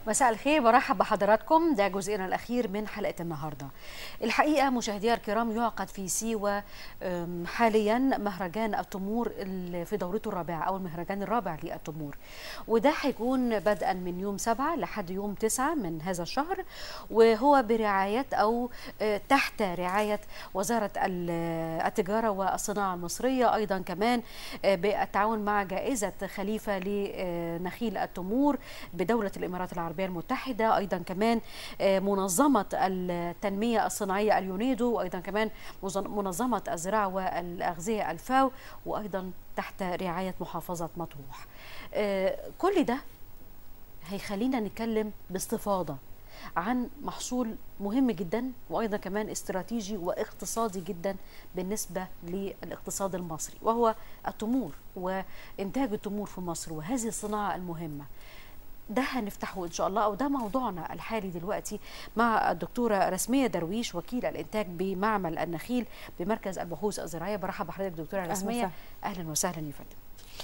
مساء الخير برحب بحضراتكم ده جزئنا الأخير من حلقة النهاردة الحقيقة مشاهدينا الكرام يعقد في سيوة أم، حاليا مهرجان التمور ال- في دورته الرابعة أو المهرجان الرابع للتمور وده هيكون بدءا من يوم سبعة لحد يوم تسعة من هذا الشهر وهو برعاية أو آه، تحت رعاية وزارة ال- التجارة والصناعة المصرية أيضا كمان آه، بالتعاون مع جائزة خليفة لنخيل التمور بدولة الإمارات العربية المتحدة أيضا كمان آه، منظمة التنمية الصناعية اليونيدو وأيضا كمان مظن- منظمة الزراعة والأغذية الفاو وأيضا تحت رعاية محافظة مطروح آه، كل ده هيخلينا نتكلم باستفاضة عن محصول مهم جدا وايضا كمان استراتيجي واقتصادي جدا بالنسبه للاقتصاد المصري وهو التمور وانتاج التمور في مصر وهذه الصناعه المهمه ده هنفتحه ان شاء الله او ده موضوعنا الحالي دلوقتي مع الدكتوره رسميه درويش وكيل الانتاج بمعمل النخيل بمركز البحوث الزراعيه برحب بحضرتك دكتوره أهلاً رسميه وسهلاً. اهلا وسهلا يا فندم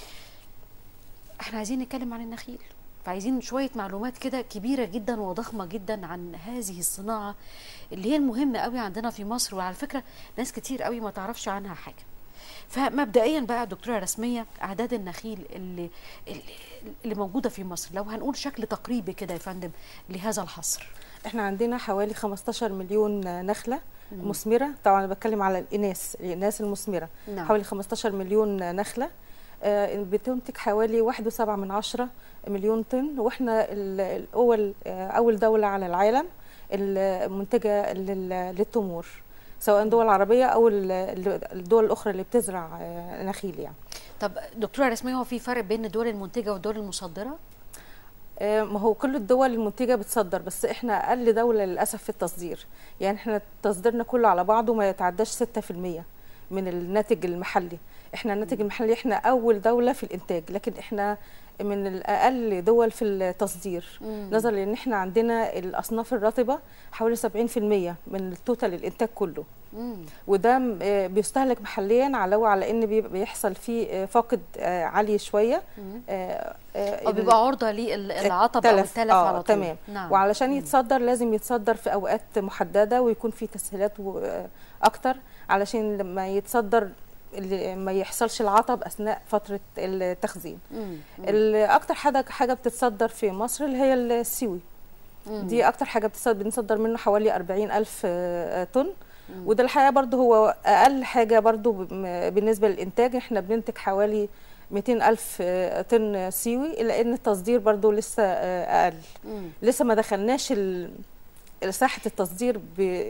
احنا عايزين نتكلم عن النخيل فعايزين شوية معلومات كده كبيرة جدا وضخمة جدا عن هذه الصناعة اللي هي المهمة قوي عندنا في مصر وعلى فكرة ناس كتير قوي ما تعرفش عنها حاجة فمبدئيا بقى دكتورة رسمية أعداد النخيل اللي, اللي, اللي موجودة في مصر لو هنقول شكل تقريبي كده يا فندم لهذا الحصر احنا عندنا حوالي 15 مليون نخله مثمره طبعا انا بتكلم على الاناث الاناث المثمره نعم. حوالي 15 مليون نخله آه، بتنتج حوالي 1.7 من عشرة مليون طن واحنا ال- الاول آه، اول دوله على العالم المنتجه لل- للتمور سواء دول عربيه او ال- ال- الدول الاخرى اللي بتزرع آه، نخيل يعني طب دكتورة رسمية هو في فرق بين الدول المنتجة والدول المصدرة؟ آه، ما هو كل الدول المنتجة بتصدر بس احنا أقل دولة للأسف في التصدير يعني احنا تصديرنا كله على بعضه ما يتعداش 6% من الناتج المحلي احنا الناتج المحلي احنا أول دولة في الإنتاج لكن احنا من الأقل دول في التصدير مم. نظرا لأن احنا عندنا الأصناف الرطبة حوالي 70% من التوتال الإنتاج كله مم. وده م- آه، بيستهلك محليا علاوه على ان بيبقى بيحصل فيه آه، فاقد آه، عالي شويه مم. آه، آه، أو بيبقى عرضة للعطب أو التلف. التلف آه، على طول تمام. نعم. وعلشان مم. يتصدر لازم يتصدر في اوقات محدده ويكون في تسهيلات و- آه، اكتر علشان لما يتصدر اللي- ما يحصلش العطب اثناء فتره التخزين مم. مم. ال- اكتر حاجه حاجه بتتصدر في مصر اللي هي السيوي مم. دي اكتر حاجه بتصدر بنصدر منه حوالي 40 الف آه، طن مم. وده الحقيقه برضو هو اقل حاجه برضو ب- م- بالنسبه للانتاج احنا بننتج حوالي 200 الف آه، طن سيوي الا ان التصدير برضو لسه آه، اقل مم. لسه ما دخلناش ال- ساحه التصدير ب...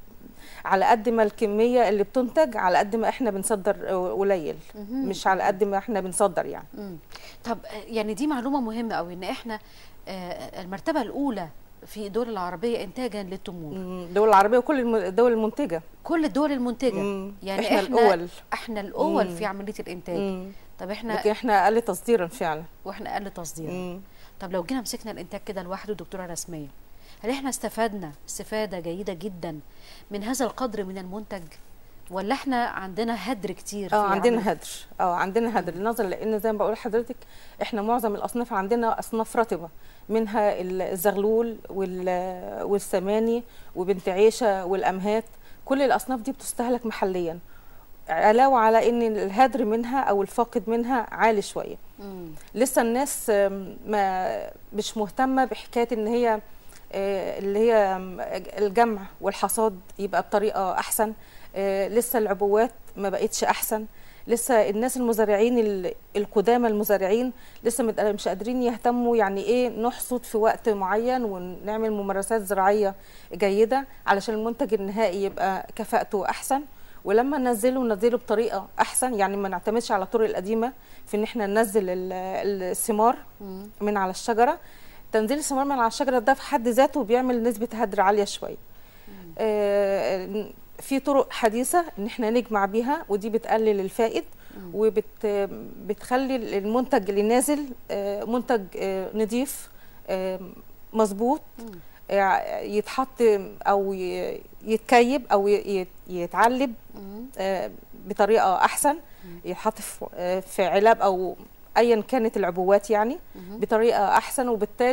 على قد ما الكميه اللي بتنتج على قد ما احنا بنصدر آه، قليل مهم. مش على قد ما احنا بنصدر يعني مم. طب آه، يعني دي معلومة مهمة قوي ان احنا آه، المرتبة الأولى في الدول العربية إنتاجا للتمور مم، الدول العربيه وكل الم- الدول المنتجه كل الدول المنتجة مم، يعني احنا الاول احنا الأول مم. في عملية الإنتاج مم. طب احنا لكن احنا اقل تصديرا فعلا واحنا أقل تصديرا مم. طب لو جينا مسكنا الإنتاج كده لوحده دكتورة رسمية هل احنا استفدنا استفادة جيدة جدا من هذا القدر من المنتج ولا احنا عندنا هدر كتير في اه عمل- عندنا هدر اه عندنا هدر نظرا لان زي ما بقول لحضرتك احنا معظم الاصناف عندنا اصناف رطبه منها الزغلول وال- والسماني وبنت عيشه والامهات كل الاصناف دي بتستهلك محليا علاوه على ان الهدر منها او الفاقد منها عالي شويه مم. لسه الناس آم، ما مش مهتمه بحكايه ان هي آه، اللي هي آم، الجمع والحصاد يبقى بطريقه احسن آه، لسه العبوات ما بقتش احسن لسه الناس المزارعين ال- القدامى المزارعين لسه مت- مش قادرين يهتموا يعني ايه نحصد في وقت معين ونعمل ممارسات زراعيه جيده علشان المنتج النهائي يبقى كفاءته احسن ولما ننزله ننزله بطريقه احسن يعني ما نعتمدش على الطرق القديمه في ان احنا ننزل ال- الثمار مم. من على الشجره تنزيل الثمار من على الشجره ده في حد ذاته بيعمل نسبه هدر عاليه شويه آه، في طرق حديثه ان احنا نجمع بيها ودي بتقلل الفائد وبتخلي المنتج اللي نازل آه، منتج آه، نضيف آه، مظبوط مم. آه، يتحط او ي- يتكيب او ي- يتعلب مم. آه، بطريقه احسن يتحط في آه، في علب او ايا كانت العبوات يعني مهم. بطريقه احسن وبالتالي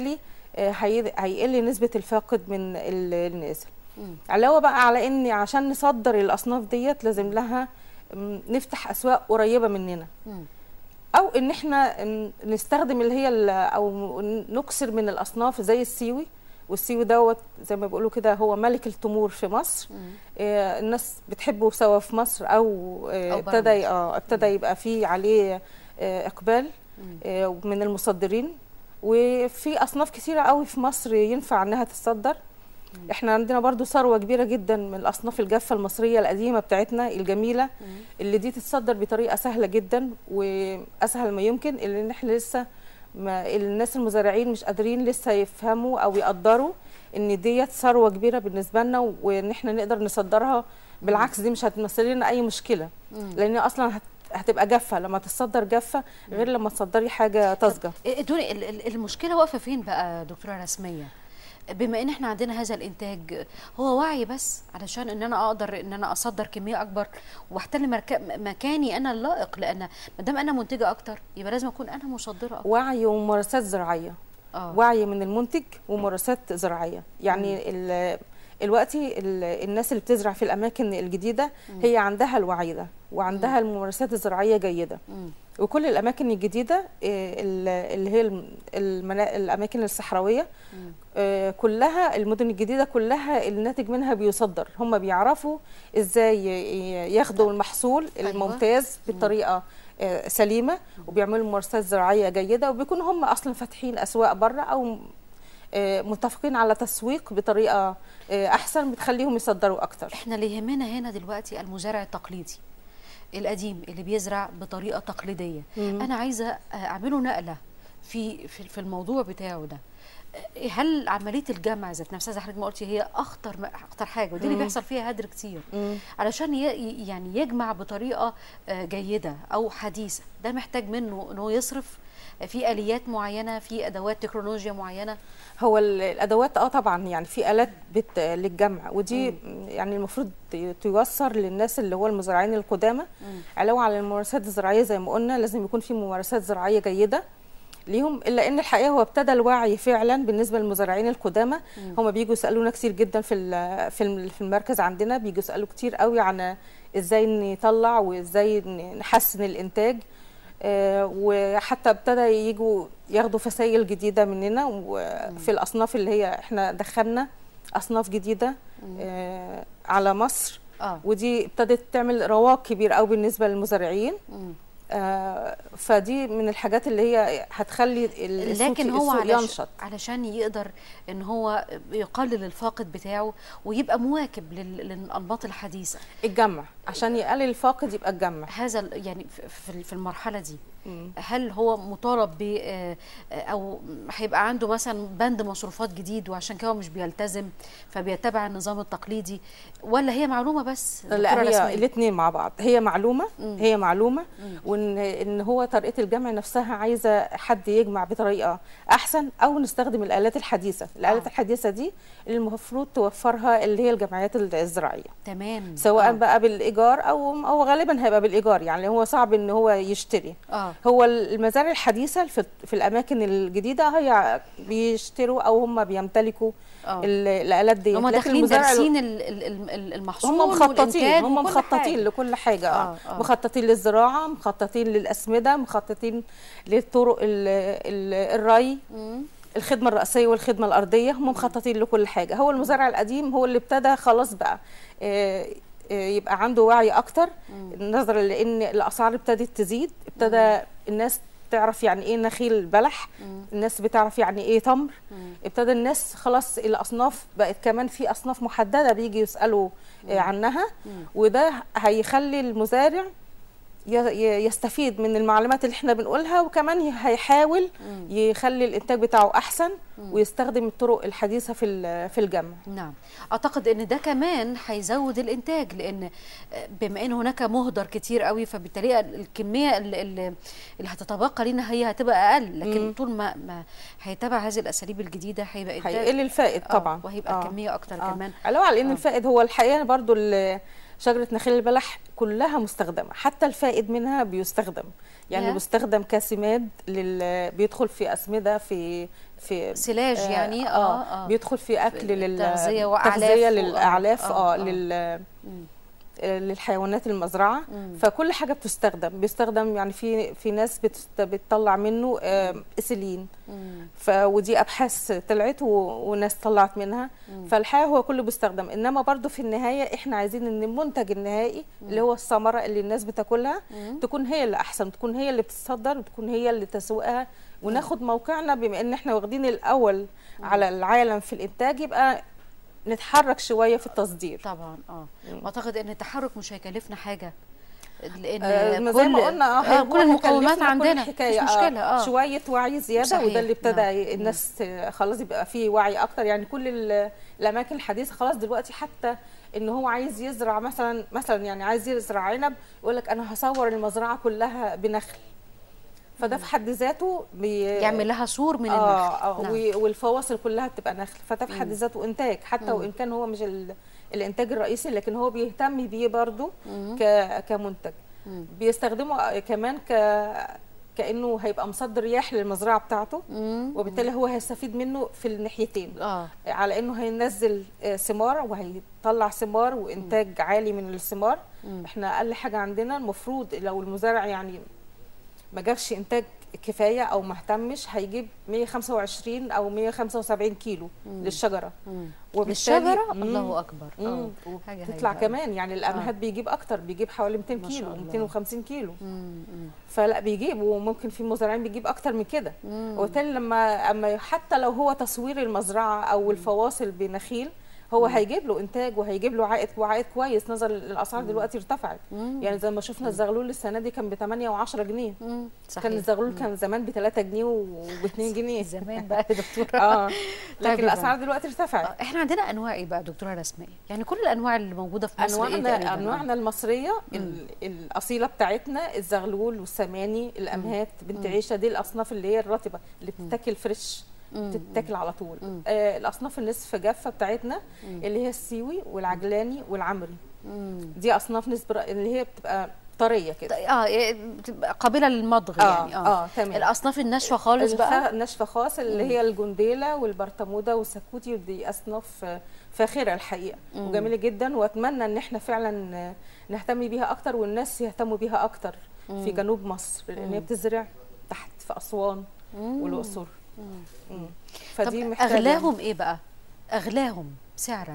آه، هي- هيقل نسبه الفاقد من ال- النازل مم. علاوه بقى على ان عشان نصدر الاصناف ديت لازم لها م، نفتح اسواق قريبه مننا مم. او ان احنا ن- نستخدم اللي هي ال- او نكسر من الاصناف زي السيوي والسيوي دوت زي ما بيقولوا كده هو ملك التمور في مصر مم. آه، الناس بتحبه سواء في مصر او آه، أو برا ابتدى مصر. اه ابتدى يبقى فيه عليه آه، اقبال مم. آه، من المصدرين وفي اصناف كثيره قوي في مصر ينفع انها تتصدر احنا عندنا برضو ثروه كبيره جدا من الاصناف الجافه المصريه القديمه بتاعتنا الجميله مم. اللي دي تتصدر بطريقه سهله جدا واسهل ما يمكن اللي احنا لسه ما الناس المزارعين مش قادرين لسه يفهموا او يقدروا ان ديت ثروه كبيره بالنسبه لنا وان احنا نقدر نصدرها بالعكس دي مش هتمثل لنا اي مشكله مم. لان اصلا هت- هتبقى جافه لما تصدر جافه غير لما تصدري حاجه طازجه إيه دوني ال- ال- المشكله واقفه فين بقى دكتوره رسميه بما ان احنا عندنا هذا الانتاج هو وعي بس علشان ان انا اقدر ان انا اصدر كميه اكبر واحتل مرك- مكاني انا اللائق لان ما دام انا منتجه اكتر يبقى لازم اكون انا مصدره اكتر وعي وممارسات زراعيه اه وعي من المنتج وممارسات زراعيه يعني ال- دلوقتي ال- الناس اللي بتزرع في الاماكن الجديده هي عندها الوعي ده وعندها الممارسات الزراعيه جيده مم. وكل الاماكن الجديده آه، ال- اللي هي الم- المنا- الاماكن الصحراويه مم. آه، كلها المدن الجديده كلها الناتج منها بيصدر هم بيعرفوا ازاي ي- ياخدوا المحصول أيوة. الممتاز بطريقه آه، سليمه وبيعملوا ممارسات زراعيه جيده وبيكونوا هم اصلا فاتحين اسواق بره او آه، متفقين على تسويق بطريقه آه، احسن بتخليهم يصدروا اكتر احنا اللي يهمنا هنا دلوقتي المزارع التقليدي القديم اللي بيزرع بطريقه تقليديه مم. انا عايزه اعمله نقله في في في الموضوع بتاعه ده هل عمليه الجمع ذات نفسها زي حضرتك ما قلتي هي اخطر اخطر حاجه ودي اللي مم. بيحصل فيها هدر كتير مم. علشان ي- ي- يعني يجمع بطريقه آه، جيده او حديثه ده محتاج منه ان هو يصرف في اليات معينه في ادوات تكنولوجيا معينه هو ال- الادوات اه طبعا يعني في الات بت للجمع ودي يعني المفروض ت- تيسر للناس اللي هو المزارعين القدامى مم. علاوه على الممارسات الزراعيه زي ما قلنا لازم يكون في ممارسات زراعيه جيده ليهم الا ان الحقيقه هو ابتدى الوعي فعلا بالنسبه للمزارعين القدامى مم. هم بيجوا يسالونا كتير جدا في ال- في الم- في المركز عندنا بيجوا يسالوا كتير قوي عن ازاي نطلع وازاي ن- نحسن الانتاج آه، وحتى ابتدى يجوا ياخدوا فسائل جديده مننا وفي الاصناف اللي هي احنا دخلنا اصناف جديده آه، على مصر اه ودي ابتدت تعمل رواج كبير قوي بالنسبه للمزارعين مم. آه، فدي من الحاجات اللي هي هتخلي ال- السوق- لكن هو السوق علش ينشط علشان يقدر ان هو يقلل الفاقد بتاعه ويبقى مواكب لل- للانماط الحديثه الجمع عشان يقلل الفاقد يبقى الجمع هذا ال- يعني في- في في المرحله دي مم. هل هو مطالب ب آه، آه، او هيبقى عنده مثلا بند مصروفات جديد وعشان كده هو مش بيلتزم فبيتبع النظام التقليدي ولا هي معلومه بس لا دكتورة هي رسمية؟ الاثنين مع بعض هي معلومه مم. هي معلومه مم. وان ان هو طريقه الجمع نفسها عايزه حد يجمع بطريقه احسن او نستخدم الالات الحديثه الالات آه. الحديثه دي اللي المفروض توفرها اللي هي الجمعيات الزراعيه تمام سواء آه. بقى بالايجار او او غالبا هيبقى بالايجار يعني هو صعب ان هو يشتري اه هو المزارع الحديثه في في الاماكن الجديده هي بيشتروا او هم بيمتلكوا اه ال- الالات دي هم لكن داخلين المزارع دارسين ال- ال- ال- المحصول هم مخططين والإنتاج هم وكل مخططين حاجة. لكل حاجه آه، آه. آه. مخططين للزراعه مخططين للاسمده مخططين للطرق ال ال الري مم. الخدمه الرئيسيه والخدمه الارضيه هم مخططين لكل حاجه هو المزارع القديم هو اللي ابتدى خلاص بقى آه، آه، يبقى عنده وعي اكتر نظرا لان الاسعار ابتدت تزيد ابتدى الناس تعرف يعني ايه نخيل بلح مم. الناس بتعرف يعني ايه تمر مم. ابتدى الناس خلاص الاصناف بقت كمان في اصناف محدده بيجي يسالوا آه، عنها مم. وده هيخلي المزارع ي- ي- يستفيد من المعلومات اللي احنا بنقولها وكمان ي- هيحاول مم. يخلي الانتاج بتاعه احسن ويستخدم الطرق الحديثه في ال- في الجمع نعم اعتقد ان ده كمان هيزود الانتاج لان بما ان هناك مهدر كتير قوي فبالتالي الكميه اللي, اللي اللي هتتبقى لنا هي هتبقى اقل لكن مم. طول ما ما هيتبع هذه الاساليب الجديده هيبقى انتاج هيقل الفائد آه، طبعا وهيبقى آه. الكميه اكتر آه. كمان علاوه على ان آه. الفائد هو الحقيقه برضو ال- شجره نخيل البلح كلها مستخدمه حتى الفائد منها بيستخدم يعني يا. بيستخدم كسماد لل... بيدخل في اسمده في في سلاج آه، يعني اه, اه آه اه بيدخل في اكل لل تغذية وأعلاف تغذية و- للاعلاف آه، اه, آه. لل مم. آه، للحيوانات المزرعه مم. فكل حاجه بتستخدم بيستخدم يعني في في ناس بتست... بتطلع منه آه، اسيلين مم. ف ودي ابحاث طلعت و... وناس طلعت منها مم. فالحقيقه هو كله بيستخدم انما برضو في النهايه احنا عايزين ان المنتج النهائي اللي هو الثمره اللي الناس بتاكلها مم. تكون هي اللي احسن تكون هي اللي بتتصدر وتكون هي اللي تسوقها وناخد موقعنا بما ان احنا واخدين الاول على العالم في الانتاج يبقى نتحرك شويه في التصدير طبعا اه مم. واعتقد ان التحرك مش هيكلفنا حاجه لان آه، ما زي ما قلنا اه آه هو كل المقومات هيكلفنا كل عندنا الحكاية، مش مشكله اه شويه وعي زياده صحيح، وده اللي ابتدى نعم. الناس آه، خلاص يبقى فيه وعي اكتر يعني كل ال- الاماكن الحديثه خلاص دلوقتي حتى ان هو عايز يزرع مثلا مثلا يعني عايز يزرع عنب يقول لك انا هصور المزرعه كلها بنخل فده في حد ذاته بي يعمل لها سور من اه النخل اه نعم. و- والفواصل كلها بتبقى نخل فده في حد مم. ذاته انتاج حتى مم. وان كان هو مش ال- الانتاج الرئيسي لكن هو بيهتم بيه برضه مم. ك- كمنتج مم. بيستخدمه كمان ك كانه هيبقى مصدر رياح للمزرعه بتاعته مم. وبالتالي هو هيستفيد منه في الناحيتين اه على انه هينزل آه، ثمار وهيطلع ثمار وانتاج عالي من الثمار مم. احنا اقل حاجه عندنا المفروض لو المزارع يعني ما جابش انتاج كفايه او ما اهتمش هيجيب 125 او 175 كيلو مم. للشجره مم. وبالتالي للشجره مم. الله اكبر اه مم. حاجة تطلع هايلة. كمان يعني الامهات بيجيب اكتر بيجيب حوالي 200 ما شاء كيلو الله. 250 كيلو مم. مم. فلا بيجيب وممكن في مزارعين بيجيب اكتر من كده مم. وبالتالي لما اما حتى لو هو تصوير المزرعه او الفواصل بنخيل هو هيجيب له انتاج وهيجيب له عائد وعائد كويس نظرا للاسعار دلوقتي ارتفعت مم. يعني زي ما شفنا الزغلول السنه دي كان ب 8 و10 جنيه مم. صحيح كان الزغلول كان زمان ب 3 جنيه و 2 جنيه زمان بقى يا دكتوره اه طيب لكن يا الاسعار دلوقتي ارتفعت آه، احنا عندنا انواع ايه بقى دكتوره رسميه يعني كل الانواع اللي موجوده في مصر ايه تقريباً؟ انواعنا انواعنا المصريه مم. ال- الاصيله بتاعتنا الزغلول والسماني الامهات بنت مم. عيشه دي الاصناف اللي هي الرطبه اللي مم. بتتاكل فريش مم. بتتاكل على طول مم. آه الاصناف النصف جافه بتاعتنا مم. اللي هي السيوي والعجلاني والعمري مم. دي اصناف نسبه اللي هي بتبقى طريه كده اه إيه، بتبقى قابله للمضغ اه يعني اه, اه تمام الاصناف الناشفه خالص بقى الخ- الناشفه خاص اللي مم. هي الجنديله والبرطموده والسكوتي ودي اصناف آه، فاخره الحقيقه مم. وجميله جدا واتمنى ان احنا فعلا آه، نهتم بيها اكتر والناس يهتموا بيها اكتر في مم. جنوب مصر لان هي مم. بتزرع تحت في اسوان مم. والاقصر مم. مم. طب فدي محتاجه اغلاهم ايه بقى اغلاهم سعرا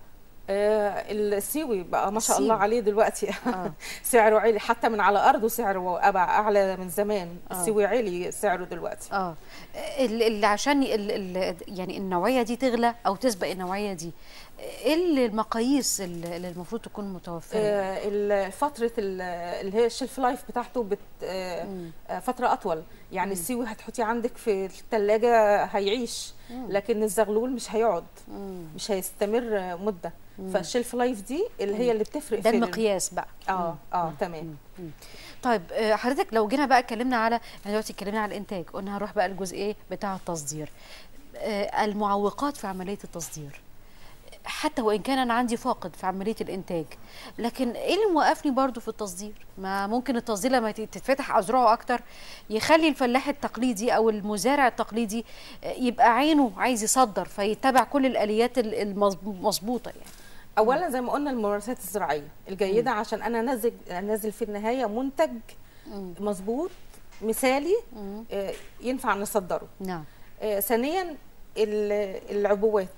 آه السيوي بقى ما شاء الله السيوي. عليه دلوقتي اه سعره عالي حتى من على ارضه سعره أبع- اعلى من زمان آه. السيوي عالي سعره دلوقتي اه ال- اللي عشان ال ال يعني النوعيه دي تغلى او تسبق النوعيه دي ايه اللي المقاييس اللي اللي المفروض تكون متوفره آه ال- فتره ال- اللي هي الشيلف لايف بتاعته بت آه مم. آه، فتره اطول يعني مم. السيوي هتحطيه عندك في الثلاجه هيعيش مم. لكن الزغلول مش هيقعد مم. مش هيستمر آه، مده مم. فالشيلف لايف دي اللي هي اللي بتفرق ده في ال- المقياس بقى اه اه مم. تمام مم. طيب آه، حضرتك لو جينا بقى اتكلمنا على احنا دلوقتي اتكلمنا على الانتاج قلنا هنروح بقى الجزئيه بتاع التصدير آه، المعوقات في عمليه التصدير حتى وان كان انا عندي فاقد في عمليه الانتاج لكن ايه اللي موقفني برضو في التصدير ما ممكن التصدير لما تت- تتفتح اذرعه اكتر يخلي الفلاح التقليدي او المزارع التقليدي آه، يبقى عينه عايز يصدر فيتبع كل الاليات ال- المظبوطه يعني اولا زي ما قلنا الممارسات الزراعيه الجيده عشان انا انزل انزل في النهايه منتج مم. مظبوط مثالي مم. آه، ينفع نصدره نعم آه، ثانيا ال- العبوات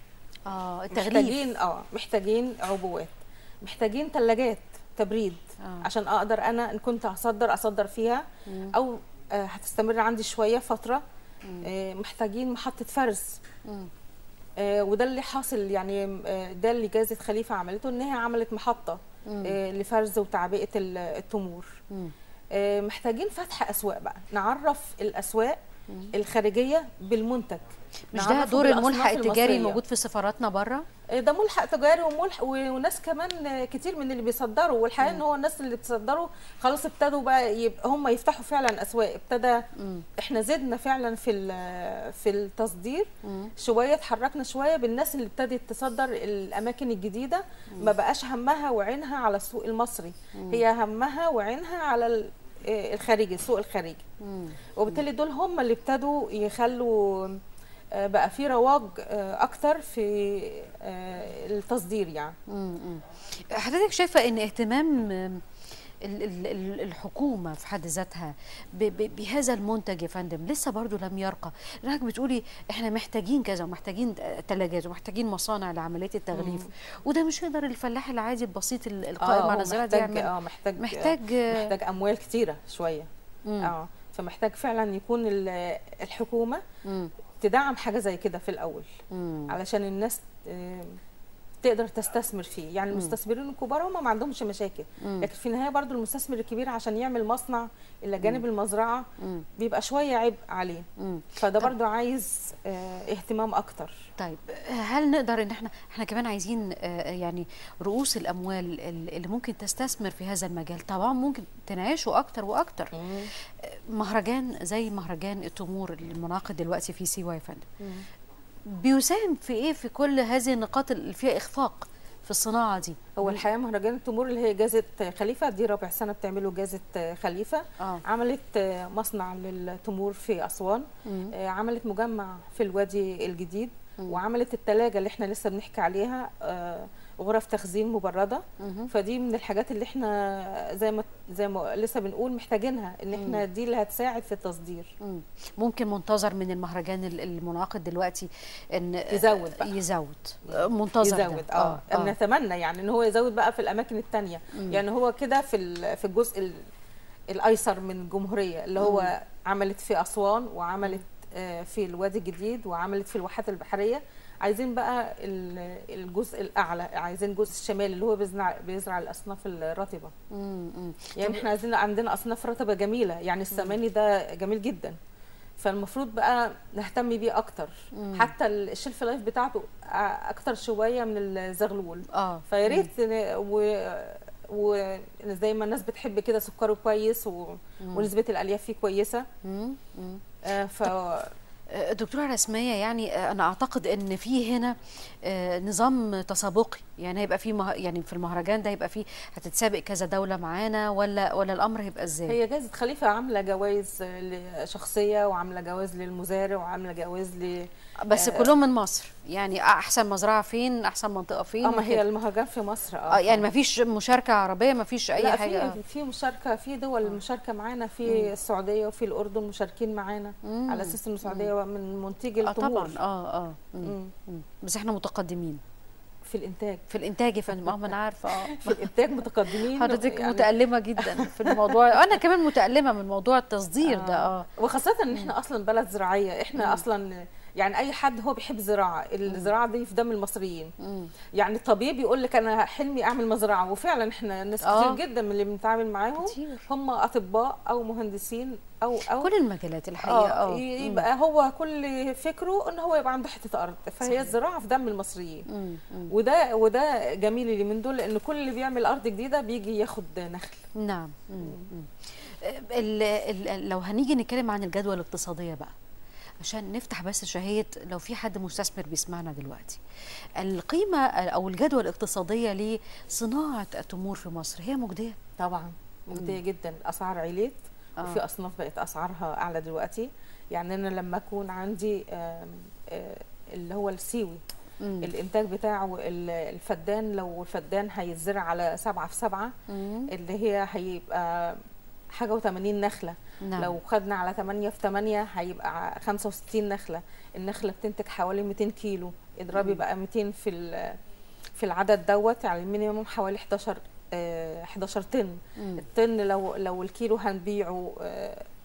اه التغليف محتاجين اه محتاجين عبوات محتاجين ثلاجات تبريد آه. عشان اقدر انا ان كنت هصدر اصدر فيها مم. او آه، هتستمر عندي شويه فتره مم. آه، محتاجين محطه فرز مم. آه، وده اللي حاصل يعني آه، ده اللي جازة خليفه عملته ان هي عملت محطه مم. آه، لفرز وتعبئه ال- التمور مم. آه، محتاجين فتح اسواق بقى نعرف الاسواق الخارجيه بالمنتج مش ده نعرفه دور بالأصناف الملحق التجاري المصرية. موجود في سفاراتنا بره ده ملحق تجاري وملحق و- وناس كمان كتير من اللي بيصدروا والحقيقه ان هو الناس اللي بتصدروا خلاص ابتدوا بقى يبقى هم يفتحوا فعلا اسواق ابتدى احنا زدنا فعلا في ال- في التصدير شويه اتحركنا شويه بالناس اللي ابتدت تصدر الاماكن الجديده ما بقاش همها وعينها على السوق المصري هي همها وعينها على ال- آه، الخارجي السوق الخارجي وبالتالي دول هم اللي ابتدوا يخلوا آه، بقى في رواج آه، اكتر في آه، التصدير يعني مم. حضرتك شايفه ان اهتمام آم، ال- ال- ال- الحكومه في حد ذاتها ب- ب- بهذا المنتج يا فندم لسه برضو لم يرقى حضرتك بتقولي احنا محتاجين كذا ومحتاجين ثلاجات ومحتاجين مصانع لعمليه التغليف وده مش يقدر الفلاح العادي البسيط ال- القائم هو على الزراعه ده محتاج يعمل اه محتاج محتاج آه، محتاج اموال كتيره شويه مم. اه فمحتاج فعلا يكون ال- الحكومه مم. تدعم حاجه زي كده في الاول مم. علشان الناس آه، تقدر تستثمر فيه يعني المستثمرين الكبار هم ما عندهمش مشاكل لكن في النهايه برضو المستثمر الكبير عشان يعمل مصنع الى جانب المزرعه مم. بيبقى شويه عبء عليه مم. فده برضو عايز آه، اهتمام اكتر طيب هل نقدر ان احنا احنا كمان عايزين آه، يعني رؤوس الاموال ال- اللي ممكن تستثمر في هذا المجال طبعا ممكن تنعشه اكتر واكتر آه، مهرجان زي مهرجان التمور المنعقد دلوقتي في سيوا يا فندم بيساهم في ايه في كل هذه النقاط اللي فيها اخفاق في الصناعه دي هو الحقيقه مهرجان التمور اللي هي جازه خليفه دي رابع سنه بتعمله جازه خليفه اه عملت مصنع للتمور في اسوان مم. آه، عملت مجمع في الوادي الجديد وعملت التلاجة اللي احنا لسه بنحكي عليها آه، غرف تخزين مبرده مهم. فدي من الحاجات اللي احنا زي ما زي ما لسه بنقول محتاجينها ان احنا دي اللي هتساعد في التصدير مم. ممكن منتظر من المهرجان ال- المنعقد دلوقتي ان يزود بقى. يزود آه، منتظر ده. يزود اه, آه. نتمنى يعني ان هو يزود بقى في الاماكن التانية يعني هو كده في ال- في الجزء ال- الايسر من الجمهوريه اللي هو عملت في اسوان وعملت آه، في الوادي الجديد وعملت في الواحات البحريه عايزين بقى ال- الجزء الاعلى عايزين الجزء الشمالي اللي هو بيزرع بيزرع الاصناف الرطبه مم. مم. يعني احنا عايزين عندنا اصناف رطبه جميله يعني السماني ده جميل جدا فالمفروض بقى نهتم بيه اكتر حتى الشيلف لايف بتاعته أ- اكتر شويه من الزغلول اه فيا ريت ن- و وزي ما الناس بتحب كده سكره كويس و... ونسبه الالياف فيه كويسه مم. مم. آه، ف آه، دكتورة رسمية يعني آه، أنا أعتقد إن في هنا آه، نظام تسابقي يعني هيبقى في مه... يعني في المهرجان ده هيبقى في هتتسابق كذا دولة معانا ولا ولا الأمر هيبقى إزاي؟ هي جائزه خليفه عامله جوائز شخصيه وعامله جوائز للمزارع وعامله جوائز ل بس كلهم من مصر يعني أحسن مزرعة فين أحسن منطقة فين اه ما هي وكده. المهرجان في مصر اه يعني ما فيش مشاركة عربية ما فيش أي لا حاجة في في مشاركه في دول مشاركه معانا في السعوديه وفي الاردن مشاركين معانا مم. على اساس ان السعوديه من منتجي اه التمور طبعا اه اه مم. مم. مم. بس احنا متقدمين في الانتاج في الانتاج يا فندم اه ما انا عارفه اه في الانتاج متقدمين حضرتك يعني متألمة جدا في الموضوع انا كمان متألمة من موضوع التصدير ده اه وخاصه ان احنا اصلا بلد زراعيه احنا اصلا يعني اي حد هو بيحب الزراعه الزراعه دي في دم المصريين مم. يعني الطبيب يقول لك انا حلمي اعمل مزرعه وفعلا احنا ناس آه. كتير جدا من اللي بنتعامل معاهم كتير. هم اطباء او مهندسين او او كل المجالات الحقيقة اه اه يبقى هو كل فكره ان هو يبقى عنده حته ارض فهي صحيح. الزراعه في دم المصريين مم. مم. وده وده جميل اللي من دول لان كل اللي بيعمل ارض جديده بيجي ياخد نخل نعم مم. مم. ال ال لو هنيجي نتكلم عن الجدوى الاقتصادية بقى عشان نفتح بس شهية لو في حد مستثمر بيسمعنا دلوقتي القيمة او الجدوى الاقتصادية لصناعة التمور في مصر هي مجدية طبعا مجديه جدا الاسعار عليت آه. وفي اصناف بقت اسعارها اعلى دلوقتي يعني انا لما اكون عندي آم، آه، اللي هو السيوي مم. الانتاج بتاعه ال- الفدان لو الفدان هيتزرع على سبعة في سبعة مم. اللي هي هيبقى حاجة و80 نخلة نعم. لو خدنا على 8 في 8 هيبقى 65 نخلة النخلة بتنتج حوالي 200 كيلو اضربي بقى 200 في ال- في العدد دوت يعني المينيموم حوالي 11 آه، 11 طن مم. الطن لو لو الكيلو هنبيعه آه،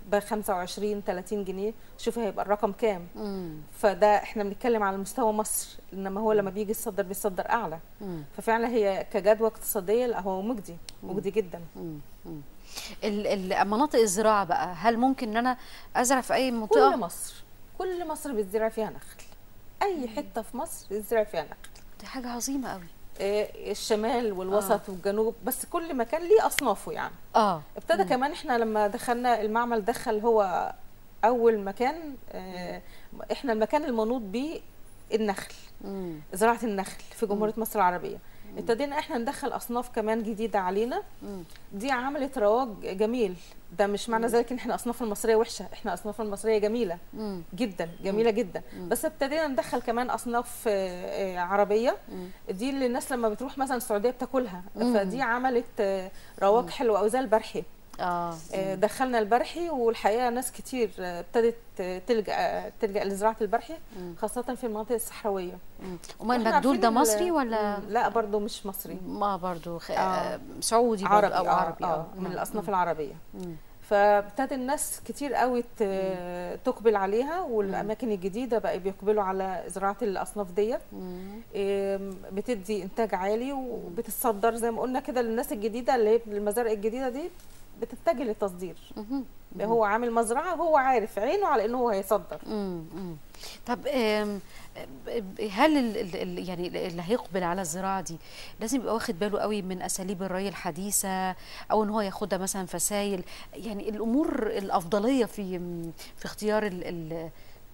ب 25 30 جنيه شوفي هيبقى الرقم كام مم. فده احنا بنتكلم على مستوى مصر انما هو لما بيجي يصدر بيصدر اعلى مم. ففعلا هي كجدوى اقتصاديه لا هو مجدي مجدي جدا مم. مم. ال- ال- مناطق الزراعه بقى هل ممكن ان انا ازرع في اي منطقه كل مصر كل مصر بيتزرع فيها نخل اي حته في مصر بيتزرع فيها نخل دي حاجه عظيمه قوي آه، الشمال والوسط والجنوب بس كل مكان ليه اصنافه يعني اه ابتدى كمان احنا لما دخلنا المعمل دخل هو اول مكان آه، احنا المكان المنوط بيه النخل مم. زراعه النخل في جمهوريه مصر العربيه ابتدينا احنا ندخل اصناف كمان جديده علينا مم. دي عملت رواج جميل ده مش معنى ذلك ان احنا اصناف المصريه وحشه احنا اصناف المصريه جميله مم. جدا جميله جدا بس ابتدينا ندخل كمان اصناف آه، آه، عربيه دي اللي الناس لما بتروح مثلا السعوديه بتاكلها مم. فدي عملت آه، رواج حلو قوي زي البرحي اه آه، دخلنا البرحي والحقيقه ناس كتير آه، ابتدت آه، تلجا آه، تلجا لزراعه البرحي خاصه في المناطق الصحراويه مم. امال وإحنا المجدول عارفين ده ال- مصري ولا مم، لا برضو مش مصري ما برضو خ... آه. آه. سعودي برضو عربي او آه، عربي آه من نعم. الاصناف العربيه مم. فابتدى الناس كتير قوي ت- تقبل عليها والاماكن الجديده بقى بيقبلوا على زراعه الاصناف ديت مم. إم، بتدي انتاج عالي وبتتصدر زي ما قلنا كده للناس الجديده اللي هي المزارع الجديده دي بتتجه للتصدير مهم. هو عامل مزرعه هو عارف عينه على انه هو هيصدر مم. مم. طب آم، ب- هل ال- ال- ال- يعني اللي هيقبل على الزراعه دي لازم يبقى واخد باله قوي من اساليب الري الحديثه او ان هو ياخدها مثلا فسايل يعني الامور الافضليه في في اختيار ال ال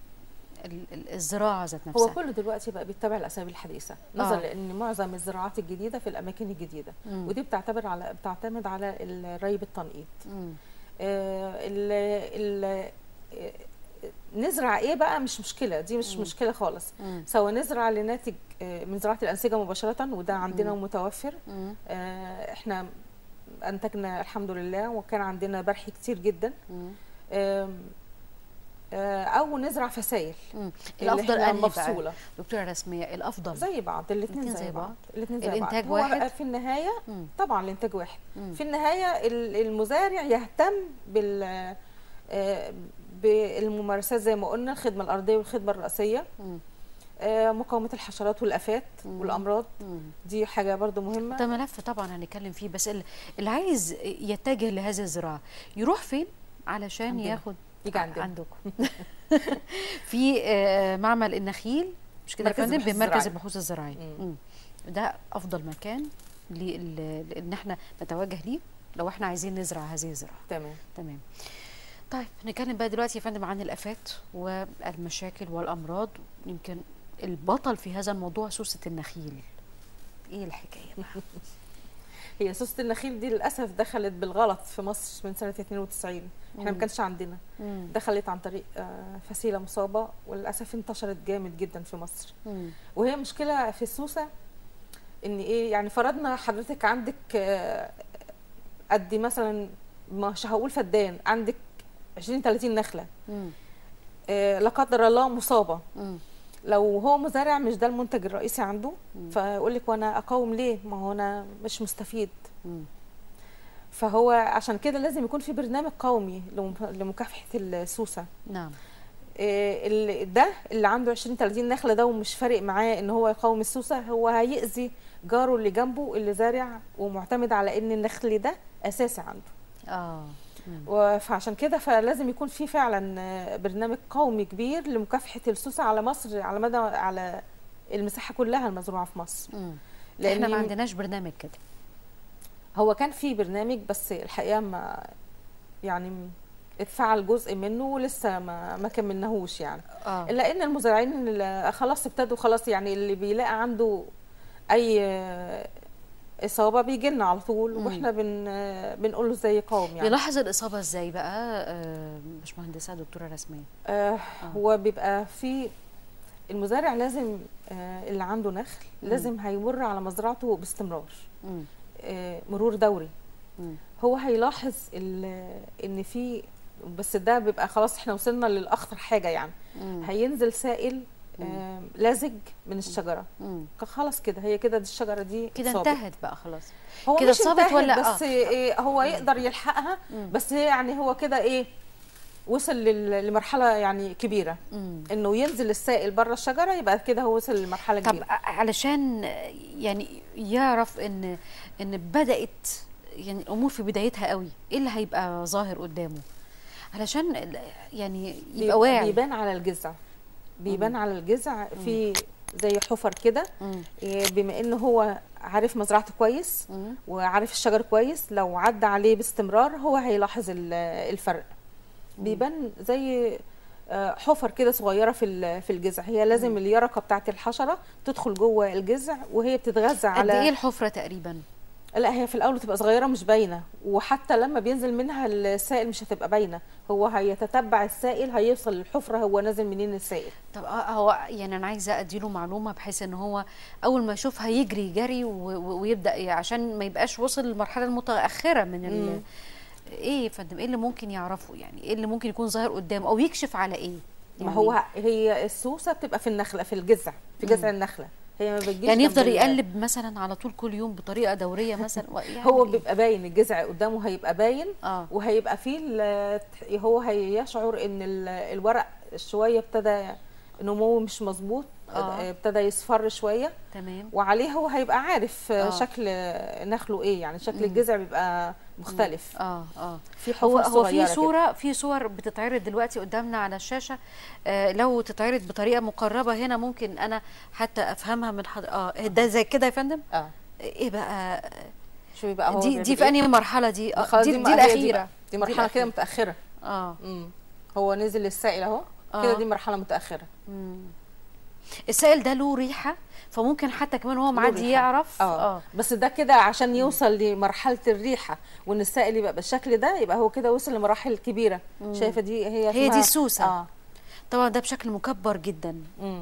ال- ال- الزراعه ذات هو نفسها كله دلوقتي بقى بيتبع الاساليب الحديثه آه. نظرا لان معظم الزراعات الجديده في الاماكن الجديده مم. ودي بتعتبر على بتعتمد على الري بالتنقيط مم. آه، ال ال آه، نزرع ايه بقى مش مشكله دي مش مشكله خالص مم. سواء نزرع لناتج آه، من زراعه الانسجه مباشره وده عندنا متوفر مم. آه، احنا انتجنا الحمد لله وكان عندنا برحي كتير جدا مم. آم، آه، او نزرع فسايل مم. اللي الافضل إحنا انهي بقى مفصوله دكتوره رسميه الافضل زي بعض الاثنين الاتنين زي, زي بعض بعض؟ الاثنين زي الإنتاج بعض هو واحد؟ بقى في النهايه مم. طبعا الانتاج واحد مم. في النهايه ال- المزارع يهتم بال آه، بالممارسات زي ما قلنا الخدمه الارضيه والخدمه الرئيسيه مم. آه، مقاومه الحشرات والافات مم. والامراض مم. دي حاجه برضو مهمه ده ملف طبعا هنتكلم فيه بس ال- اللي عايز يتجه لهذه الزراعه يروح فين علشان عندنا. ياخد يجي عندنا. عندكم في آه، معمل النخيل مش كده يا مركز فندم البحوث بمركز الزراعية. البحوث الزراعيه مم. مم. ده افضل مكان لل- ان احنا نتوجه ليه لو احنا عايزين نزرع هذه الزراعه تمام تمام طيب نتكلم بقى دلوقتي يا فندم عن الافات والمشاكل والامراض يمكن البطل في هذا الموضوع سوسه النخيل ايه الحكايه بقى هي سوسه النخيل دي للاسف دخلت بالغلط في مصر من سنه 92 احنا مم. ما كانش عندنا مم. دخلت عن طريق آه، فسيله مصابه وللاسف انتشرت جامد جدا في مصر مم. وهي مشكله في السوسه ان ايه يعني فرضنا حضرتك عندك آه، قد مثلا مش هقول فدان عندك 20 30 نخله مم. آه، لا قدر الله مصابه مم. لو هو مزارع مش ده المنتج الرئيسي عنده مم. فيقول لك وانا اقاوم ليه ما هو انا مش مستفيد مم. فهو عشان كده لازم يكون في برنامج قومي لم- لمكافحه السوسه نعم إيه ال- ده اللي عنده 20 30 نخله ده ومش فارق معاه ان هو يقاوم السوسه هو هيأذي جاره اللي جنبه اللي زارع ومعتمد على ان النخل ده اساسي عنده اه مم. و- فعشان كده فلازم يكون في فعلا آه، برنامج قومي كبير لمكافحه السوسه على مصر على مدى على المساحه كلها المزروعه في مصر مم. لان احنا ما عندناش برنامج كده هو كان في برنامج بس الحقيقه ما يعني اتفعل جزء منه ولسه ما ما كملناهوش يعني اه الا ان المزارعين اللي خلاص ابتدوا خلاص يعني اللي بيلاقي عنده اي اصابه بيجي لنا على طول مم. واحنا بن بنقول له ازاي يقاوم يعني بيلاحظ الاصابه ازاي بقى آه باشمهندسه دكتوره رسميه آه هو بيبقى في المزارع لازم آه اللي عنده نخل مم. لازم هيمر على مزرعته باستمرار مم. آه مرور دوري مم. هو هيلاحظ ال- ان في بس ده بيبقى خلاص احنا وصلنا للاخطر حاجه يعني مم. هينزل سائل مم. آه لزج من الشجره مم. خلاص كده هي كده دي الشجره دي كده اتصابت. انتهت بقى خلاص هو كده مش اتصابت انتهت ولا- بس إيه هو يقدر يلحقها مم. بس هي يعني هو كده ايه وصل لل- لمرحله يعني كبيره مم. انه ينزل السائل بره الشجره يبقى كده هو وصل لمرحله طب كبيره علشان يعني يعرف ان ان بدات يعني الامور في بدايتها قوي ايه اللي هيبقى ظاهر قدامه علشان ال- يعني بيبقى- يبقى واعي بيبان على الجذع بيبان على الجذع في زي حفر كده مم. إيه، بما ان هو عارف مزرعته كويس مم. وعارف الشجر كويس لو عدى عليه باستمرار هو هيلاحظ ال- الفرق بيبان زي آه، حفر كده صغيره في ال- في الجذع هي لازم اليرقه بتاعت الحشره تدخل جوه الجذع وهي بتتغذى قد على ايه الحفره تقريبا لا هي في الاول بتبقى صغيره مش باينه وحتى لما بينزل منها السائل مش هتبقى باينه هو هيتتبع السائل هيوصل للحفره هو نازل منين السائل طب آه، هو يعني انا عايزه اديله معلومه بحيث ان هو اول ما يشوفها يجري جري و- و- ويبدا ي- عشان ما يبقاش وصل للمرحله المتاخره من ال... مم. ايه يا فندم ايه اللي ممكن يعرفه يعني ايه اللي ممكن يكون ظاهر قدامه او يكشف على ايه ما يعني هو هي السوسه بتبقى في النخله في الجذع في جذع النخله هي ما بتجيش يعني جنب يفضل ال- يقلب مثلا على طول كل يوم بطريقه دوريه مثلا و- يعني هو إيه؟ بيبقى باين الجذع قدامه هيبقى باين اه وهيبقى فيه ال- هو هيشعر ان ال- الورق شويه ابتدى نموه مش مظبوط آه. ابتدى يصفر شويه تمام وعليه هو هيبقى عارف آه. شكل نخله ايه يعني شكل مم. الجذع بيبقى مختلف اه اه في هو حفر هو صغيرة في كده. صوره في صور بتتعرض دلوقتي قدامنا على الشاشه آه لو تتعرض بطريقه مقربه هنا ممكن انا حتى افهمها من حضر... اه ده زي كده يا فندم اه ايه بقى شو بيبقى هو دي بيبقى دي في إيه؟ انهي مرحله دي آه خلاص دي, دي, م- هي الاخيره بقى. دي مرحله كده متاخره اه امم هو نزل السائل اهو آه. كده دي مرحله متاخره مم. السائل ده له ريحه فممكن حتى كمان هو معدي ريحة. يعرف اه بس ده كده عشان يوصل لمرحله الريحه وان السائل يبقى بالشكل ده يبقى هو كده وصل لمراحل كبيره شايفه دي هي هي دي اسمها- السوسة. اه طبعا ده بشكل مكبر جدا مم.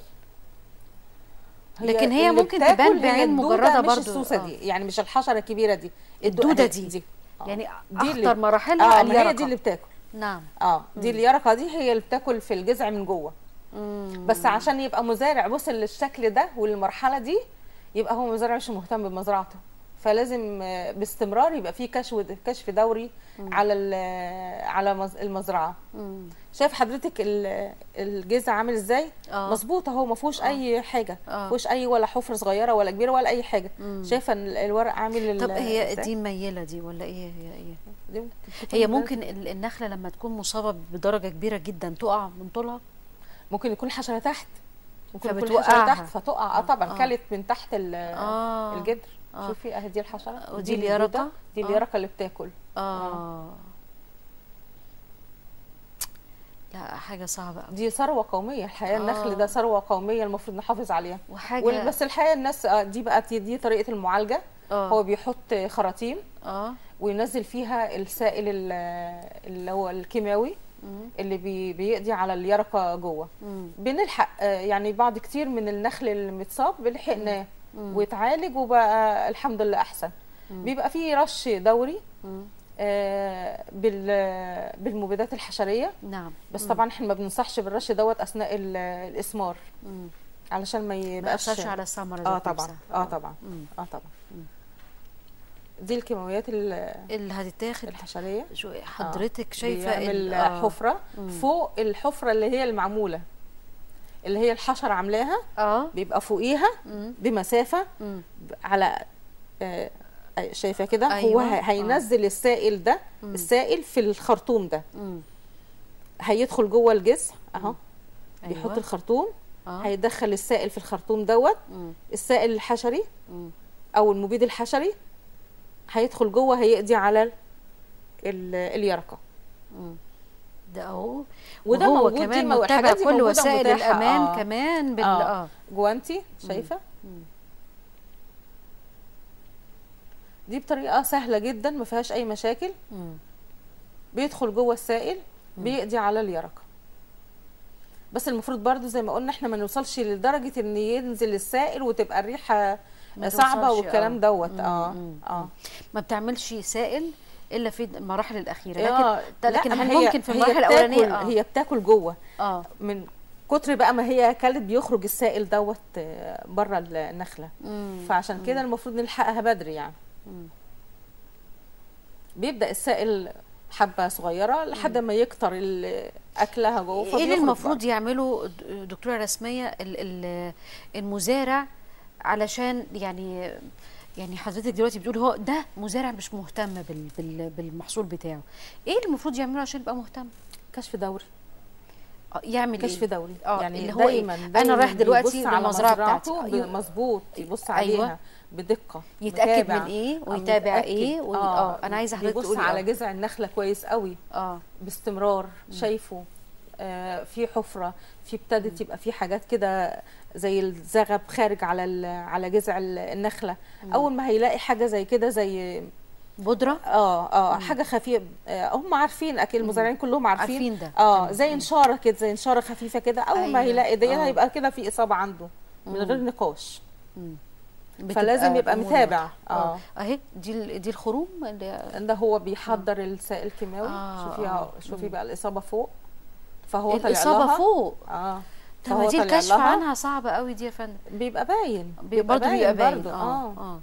لكن هي اللي ممكن بتاكل تبان هي بعين الدودة مجردة مش برضو. السوسه آه. دي يعني مش الحشره الكبيره دي الدودة أهي دي. دي آه. يعني دي اللي- اخطر مراحلها اه ما هي اليرقة. دي اللي بتاكل نعم اه دي اليرقه دي هي اللي بتاكل في الجذع من جوه مم. بس عشان يبقى مزارع وصل للشكل ده والمرحله دي يبقى هو مزارع مش مهتم بمزرعته فلازم آه، باستمرار يبقى في كشف كشف دوري على ال- على مز- المزرعه مم. شايف حضرتك ال- الجذع عامل ازاي آه. مظبوط اهو ما فيهوش اي حاجه آه. ما فيهوش اي ولا حفره صغيره ولا كبيره ولا اي حاجه مم. شايفه ان الورق عامل ال- طب هي إزاي؟ دي ميلة دي ولا ايه هي ايه دي ممكن هي تكون- ممكن ال- النخلة لما تكون مصابة بدرجة كبيرة جدا تقع من طولها ممكن يكون حشره تحت ممكن يكون فبتوقعها. حشره تحت فتقع اه طبعا آه. كلت من تحت ال- آه. الجدر آه. شوفي اهي دي الحشره ودي الدودة، اليرقة؟ دي آه. اليرقه اللي بتاكل اه لا حاجة صعبة أوي. دي ثروه قوميه الحقيقه آه. النخل ده ثروه قوميه المفروض نحافظ عليها وحاجة وال- بس الحقيقه الناس آه، دي بقى دي, دي طريقه المعالجه آه. هو بيحط خراطيم اه وينزل فيها السائل ال- اللي هو الكيماوي مم. اللي بي بيقضي على اليرقه جوه مم. بنلحق آه، يعني بعض كتير من النخل المتصاب بنلحقناه مم. ويتعالج وبقى الحمد لله احسن بيبقى فيه رش دوري مم. آه، بال- بالمبيدات الحشريه نعم بس طبعا احنا ما بننصحش بالرش دوت اثناء ال- الاسمار مم. علشان ما ما يبقاش يأثرش على الثمرة اه ذات طبعا نفسها. اه طبعا مم. اه طبعا دي الكيماويات ال- اللي هتتاخد الحشريه شو حضرتك شايفة بيعمل ال- آه. حفره فوق الحفره اللي هي المعموله اللي هي الحشره عاملاها اه بيبقى فوقيها مم. بمسافه مم. على آه، شايفه كده هو أيوة. ه- هينزل السائل ده السائل في الخرطوم ده مم. هيدخل جوه الجذع اهو أيوة. بيحط الخرطوم اه هيدخل السائل في الخرطوم دوت مم. السائل الحشري مم. او المبيد الحشري هيدخل جوه هيقضي على ال- اليرقه مم. ده اهو وده وهو موجود، دي كمان مو- متبع الحاجات دي كل موجودة وسائل متاحة، الامان آه. كمان بال آه. اه جوانتي شايفه دي بطريقه سهله جدا ما فيهاش اي مشاكل مم. بيدخل جوه السائل بيقضي على اليرقه بس المفروض برضو زي ما قلنا احنا ما نوصلش لدرجه ان ينزل السائل وتبقى الريحه ما صعبه توصلش، والكلام آه. دوت مم، اه مم، اه ما بتعملش سائل الا في المراحل الاخيره آه، لكن لكن لا، هل هي- ممكن في هي المراحل بتاكل- الاولانيه اه هي بتاكل جوه اه من كتر بقى ما هي اكلت بيخرج السائل دوت آه، بره النخله مم. فعشان كده المفروض نلحقها بدري يعني مم. بيبدا السائل حبه صغيره لحد ما يكتر ال- اكلها جوه ايه اللي فبيخرج المفروض يعمله د- دكتوره رسميه ال- ال- المزارع علشان يعني يعني حضرتك دلوقتي بتقول هو ده مزارع مش مهتم بال بال بالمحصول بتاعه ايه اللي المفروض يعمله عشان يبقى مهتم بقى. كشف دوري آه، يعمل كشف ايه دوري اه يعني اللي هو إيه؟ دايما, انا دايماً رايح دلوقتي بيبص على للمزرعه بتاعتي مزرعته أيوة. مظبوط يبص أيوة. عليها بدقه يتاكد متابع. من ايه آه، ويتابع متأكد. ايه وي... اه انا عايزه حضرتك بيبص تقولي على آه. جذع النخله كويس قوي اه باستمرار شايفه آه في حفره في ابتدت يبقى في حاجات كده زي الزغب خارج على ال- على جذع ال- النخله اول ما هيلاقي حاجه زي كده زي بودره اه اه حاجه خفيفه آه هم عارفين اكيد المزارعين كلهم عارفين, عارفين ده. اه تمام. زي نشاره كده زي نشاره خفيفه كده اول ما أيوة. هيلاقي دي آه. هيبقى كده في اصابه عنده من غير نقاش بتبقى فلازم يبقى الأمور متابع. واضحة. آه. اهي دي ال- دي الخروم اللي ده هو بيحضر السائل الكيماوي آه، شوفي آه. شوفي بقى الاصابه فوق فهو طلع الاصابه لها فوق اه طب ما فهو دي طلع الكشف لها. عنها صعبه قوي دي يا فندم بيبقى باين بي- برضه بيبقى باين برضه اه اه اه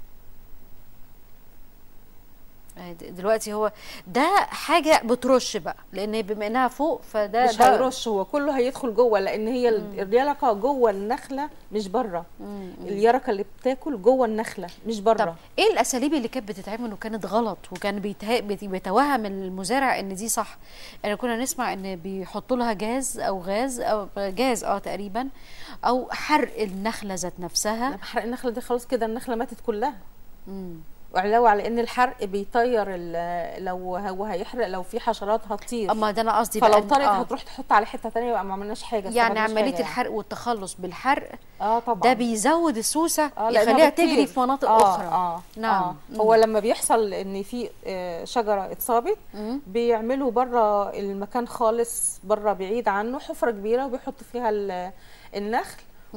آه، د- دلوقتي هو ده حاجه بترش بقى لان بما انها فوق فده مش ده هيرش هو كله هيدخل جوه لان هي ال- اليرقه جوه النخله مش بره مم. اليرقه اللي بتاكل جوه النخله مش طب بره ايه الاساليب اللي كانت بتتعمل وكانت غلط وكان بيته... بيت- بيتوهم المزارع ان دي صح يعني كنا نسمع ان بيحطوا لها جاز او غاز او جاز اه تقريبا او حرق النخله ذات نفسها لما حرق النخله دي خلاص كده النخله ماتت كلها مم. وعلاوه على ان الحرق بيطير ال- لو هو هيحرق لو في حشرات هتطير اما ده انا قصدي فلو لأن- طارت آه. هتروح تحط على حته تانية يبقى ما عملناش حاجه يعني استفدناش عمليه حاجة يعني. الحرق والتخلص بالحرق اه طبعا ده بيزود السوسه اه لأنها يخليها بتطير. تجري في مناطق آه اخرى اه نعم. آه. مم. هو لما بيحصل ان في آه، شجره اتصابت مم. بيعملوا بره المكان خالص بره بعيد عنه حفره كبيره وبيحطوا فيها ال- النخل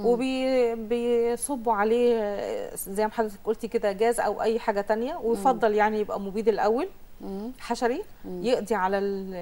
وبيصبوا عليه آه، زي ما حضرتك قلتي كده جاز او اي حاجه تانية ويفضل يعني يبقى مبيد الاول مم. حشري يقضي على ال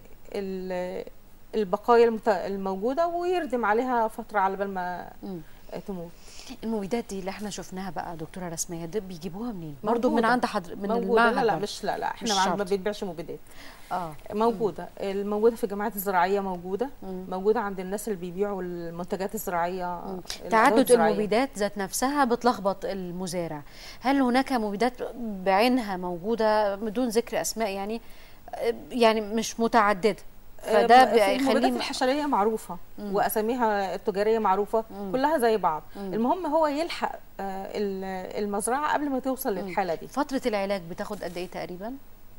ال البقايا المت- الموجوده ويردم عليها فتره على بال ما مم. تموت المبيدات دي اللي احنا شفناها بقى دكتوره رسميه دي بيجيبوها منين برضه من موجودة. عند حضر من موجوده المعهد لا لا برضه. مش لا لا مش احنا ما- ما شرط. بيتباعش مبيدات اه موجوده الموجوده في الجامعات الزراعيه موجوده مم. موجوده عند الناس اللي بيبيعوا المنتجات الزراعيه الأدوات تعدد الزراعية. المبيدات ذات نفسها بتلخبط المزارع هل هناك مبيدات بعينها موجوده بدون ذكر اسماء يعني يعني مش متعدده فده آه، في المبيدات بيخليه الحشريه معروفه واساميها التجاريه معروفه كلها زي بعض المهم هو يلحق آه، ال- المزرعه قبل ما توصل للحاله دي فتره العلاج بتاخد قد ايه تقريبا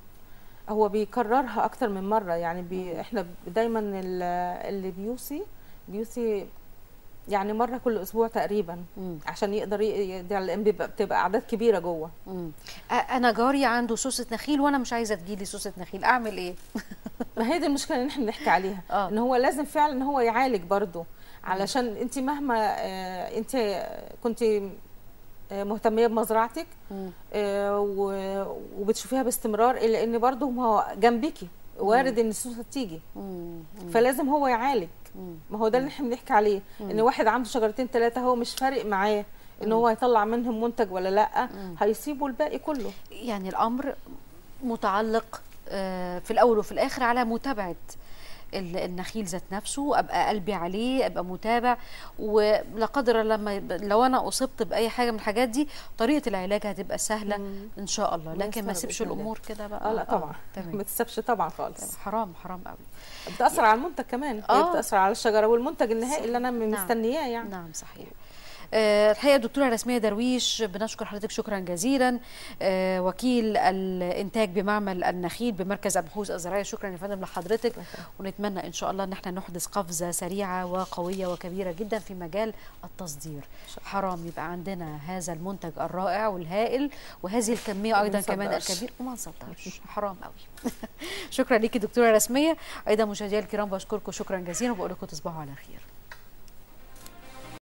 هو بيكررها اكتر من مره يعني بي احنا دايما ال- اللي بيوصي بيوصي يعني مره كل اسبوع تقريبا مم. عشان يقدر ي- يقضي على لان بيبقى بتبقى اعداد كبيره جوه مم. أ- انا جاري عنده سوسه نخيل وانا مش عايزه تجيلي سوسه نخيل اعمل ايه ما هي دي المشكله اللي احنا بنحكي عليها آه. ان هو لازم فعلا ان هو يعالج برضه علشان انت مهما آه، انت كنت آه، مهتميه بمزرعتك مم. آه، و- وبتشوفيها باستمرار الا ان برضه ما هو جنبيكي وارد ان السوسه تيجي مم. فلازم هو يعالج مم. ما هو ده اللي احنا بنحكي عليه ان واحد عنده شجرتين ثلاثه هو مش فارق معاه ان هو هيطلع منهم منتج ولا لا هيسيبوا الباقي كله يعني الامر متعلق آه، في الاول وفي الاخر على متابعه ال- النخيل ذات نفسه ابقى قلبي عليه ابقى متابع ولا قدر الله لما يبقى- لو انا اصبت باي حاجه من الحاجات دي طريقه العلاج هتبقى سهله ان شاء الله لكن ما ميسرة اسيبش بإذن الله. الامور كده بقى اه لا طبعا ما تمام تسيبش طبعا خالص حرام حرام قوي بتاثر على المنتج كمان آه. هي بتاثر على الشجره والمنتج النهائي اللي انا نعم. مستنياه يعني نعم صحيح آه، الحقيقه الدكتوره رسميه درويش بنشكر حضرتك شكرا جزيلا آه، وكيل الانتاج بمعمل النخيل بمركز البحوث الزراعيه شكرا يا فندم لحضرتك ونتمنى ان شاء الله ان احنا نحدث قفزه سريعه وقويه وكبيره جدا في مجال التصدير حرام يبقى عندنا هذا المنتج الرائع والهائل وهذه الكميه ايضا كمان نصدرش. الكبير وما نصدرش حرام قوي شكرا ليكي دكتوره رسميه ايضا مشاهدينا الكرام بشكركم شكرا جزيلا وبقول لكم تصبحوا على خير